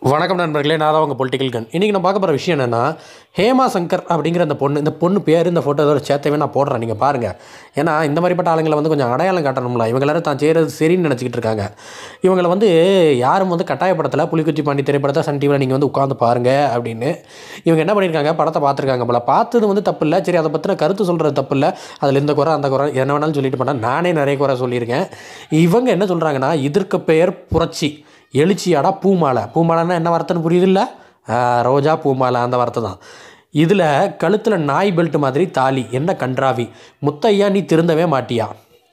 வணக்கம் நண்பர்களே நான் தான் உங்கள் பொலிட்டிக்கல் கன் இன்றைக்கி நான் பார்க்க போகிற விஷயம் என்னென்னா ஹேமா சங்கர் அப்படிங்கிற அந்த பொண்ணு இந்த பொண்ணு பேர் இந்த ஃபோட்டோ ஏதோ சேர்த்தவே நான் போடுறேன் நீங்கள் பாருங்கள் ஏன்னா இந்த மாதிரிப்பட்ட ஆளுங்களை வந்து கொஞ்சம் அடையாளம் காட்டணும்ல இவங்க எல்லாரும் தான் செய்கிறது சரின்னு நினச்சிக்கிட்டு இருக்காங்க இவங்களை வந்து யாரும் வந்து கட்டாயப்படத்தில் புலிக்குச்சி பாண்டி திரைப்படத்தை சன் டிவியில் நீங்கள் வந்து உட்காந்து பாருங்கள் அப்படின்னு இவங்க என்ன பண்ணியிருக்காங்க படத்தை பார்த்துருக்காங்க போல பார்த்தது வந்து தப்பு இல்லை சரி அதை பற்றின கருத்து சொல்கிறது தப்பு இல்லை அதில் இந்த குறை அந்த குறை என்ன வேணாலும் சொல்லிட்டு போனால் நானே நிறைய குறை சொல்லியிருக்கேன் இவங்க என்ன சொல்கிறாங்கன்னா இதற்கு பெயர் புரட்சி எழுச்சியாடா பூமாலை பூமாலைன்னா என்ன வார்த்தைன்னு புரியுதில்ல ஆ, ரோஜா பூமாலை அந்த வார்த்தை தான் இதில் கழுத்தில் நாய் பெல்ட் மாதிரி தாலி என்ன கன்றாவி முத்தையா நீ திருந்தவே மாட்டியா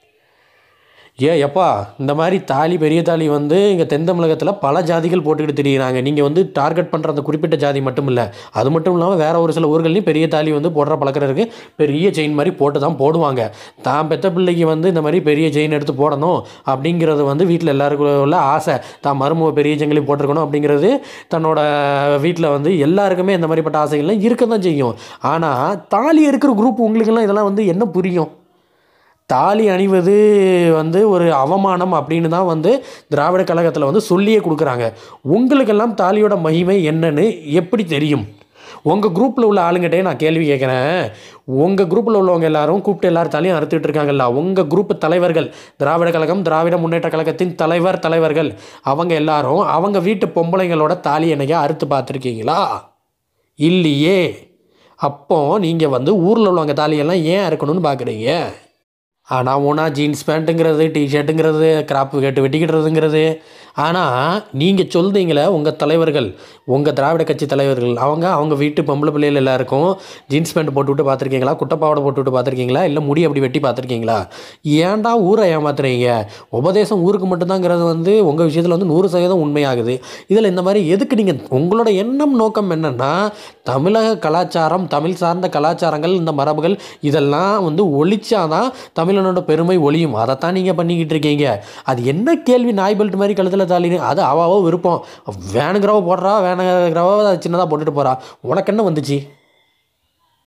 ஏ எப்பா இந்த மாதிரி தாலி பெரிய தாலி வந்து இங்கே தென் தமிழகத்தில் பல ஜாதிகள் போட்டுக்கிட்டு திரியிறாங்க நீங்கள் வந்து டார்கெட் பண்ணுற அந்த குறிப்பிட்ட ஜாதி மட்டும் இல்லை அது மட்டும் இல்லாமல் வேறு ஒரு சில ஊர்கள்லையும் பெரிய தாலி வந்து போடுற பழக்கம் இருக்குது பெரிய செயின் மாதிரி போட்டு தான் போடுவாங்க தான் பெத்த பிள்ளைக்கு வந்து இந்த மாதிரி பெரிய செயின் எடுத்து போடணும் அப்படிங்கிறது வந்து வீட்டில் எல்லாருக்கும் உள்ள ஆசை தான் மருமக பெரிய செங்கலி போட்டிருக்கணும் அப்படிங்கிறது தன்னோட வீட்டில் வந்து எல்லாருக்குமே இந்த மாதிரிப்பட்ட ஆசைகள்லாம் இருக்க தான் செய்யும் ஆனால் தாலி இருக்கிற குரூப் உங்களுக்கெல்லாம் இதெல்லாம் வந்து என்ன புரியும் தாலி அணிவது வந்து ஒரு அவமானம் அப்படின்னு தான் வந்து திராவிட கழகத்தில் வந்து சொல்லியே கொடுக்குறாங்க உங்களுக்கெல்லாம் தாலியோட மகிமை என்னன்னு எப்படி தெரியும் உங்கள் குரூப்பில் உள்ள ஆளுங்கிட்டே நான் கேள்வி கேட்குறேன் உங்கள் குரூப்பில் உள்ளவங்க எல்லாரும் கூப்பிட்டு எல்லாரும் தலையும் அறுத்துட்டு இருக்காங்கல்ல உங்கள் குரூப் தலைவர்கள் திராவிட கழகம் திராவிட முன்னேற்ற கழகத்தின் தலைவர் தலைவர்கள் அவங்க எல்லாரும் அவங்க வீட்டு பொம்பளைங்களோட தாலி என்னையா அறுத்து பார்த்துருக்கீங்களா இல்லையே அப்போ நீங்கள் வந்து ஊரில் உள்ளவங்க தாலியெல்லாம் ஏன் அறுக்கணும்னு பார்க்குறீங்க ஆனால் ஓனா ஜீன்ஸ் பேண்ட்டுங்கிறது டிஷர்ட்டுங்கிறது கிராப்பு கேட்டு வெட்டிக்கிட்டுறதுங்கிறது ஆனால் நீங்கள் சொல்றீங்களே உங்கள் தலைவர்கள் உங்கள் திராவிட கட்சி தலைவர்கள் அவங்க அவங்க வீட்டு பொம்பளை பிள்ளைகள் எல்லாருக்கும் ஜீன்ஸ் பேண்ட் போட்டு விட்டு பார்த்துருக்கீங்களா குட்டப்பாவோட போட்டு விட்டு பார்த்துருக்கீங்களா இல்லை முடி அப்படி வெட்டி பார்த்துருக்கீங்களா ஏன்டா ஊரை ஏமாத்துறீங்க உபதேசம் ஊருக்கு மட்டும்தாங்கிறது வந்து உங்கள் விஷயத்தில் வந்து நூறு சதவீதம் உண்மையாகுது இதில் இந்த மாதிரி எதுக்கு நீங்கள் உங்களோட எண்ணம் நோக்கம் என்னென்னா தமிழக கலாச்சாரம் தமிழ் சார்ந்த கலாச்சாரங்கள் இந்த மரபுகள் இதெல்லாம் வந்து ஒழிச்சாதான் தமிழனோட பெருமை ஒழியும் அதைத்தான் நீங்கள் பண்ணிக்கிட்டு இருக்கீங்க அது என்ன கேள்வி நாய் பெல்ட் மாதிரி கழுத்தில் தாலின்னு அது அவாவோ விருப்பம் வேணுங்கிறவ போடுறா வேணுங்கிறவ அதை சின்னதாக போட்டுட்டு போகிறா உனக்கு என்ன வந்துச்சு